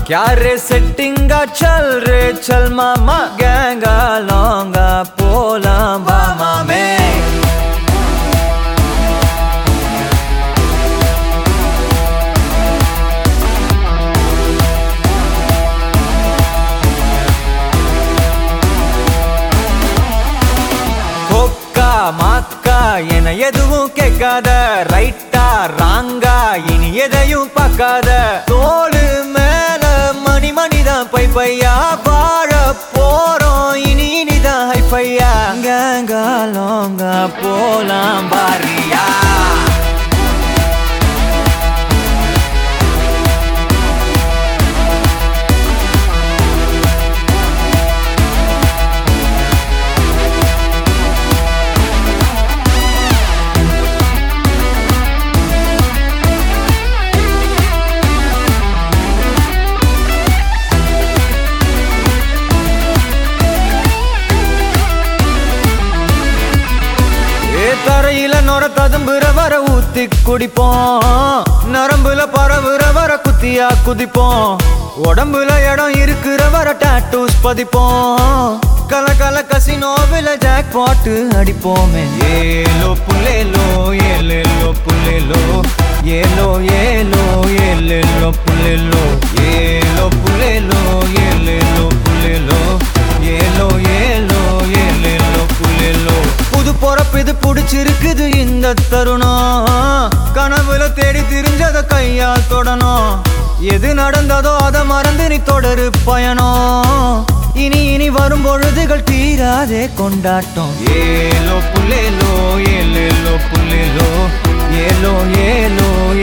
क्या रे सेटिंगा चल रे चल मामा गैंगा लौंगा पोला बामा में கொக்கா மாக்கா என எதுவும் கேட்காத ரைட்டா ராங்கா இனி எதையும் பார்க்காத தோளு மேல மணி மணிதான் பை பையா வாழ போறோம் இனி இனிதான் ஹைஃபையா கேங்கா லோங்கா போலாம் பாரியா ஏ தரையில நொர ததும்புற வர ஊத்தி குடிப்போம் நரம்புல பரவுற வர குத்தியா குதிப்போம் உடம்புல இடம் இருக்கிற வர டாட்டூஸ் பதிப்போம் கல கல கசினோவில ஜாக் பாட்டு அடிப்போமே ஏலோ புல்லேலோ ஏலேலோ புல்லேலோ ஏலோ ஏலோ ஏலேலோ புல்லேலோ ஏலோ புல்லேலோ ஏலேலோ புல்லேலோ ஏலோ ஏலோ ஏலேலோ புல்லேலோ புது பொறப்பு இது புடிச்சிருக்குது இந்த தருணம் கனவுல தேடி திரிஞ்சத கையால் தொடணும் எது நடந்ததோ அதை மறந்து நீ தொடரு பயணம் இனி இனி வரும் பொழுதுகள் தீராதே கொண்டாட்டம் ஏலோ புல்லேலோ ஏலேலோ புல்லேலோ ஏலோ ஏலோ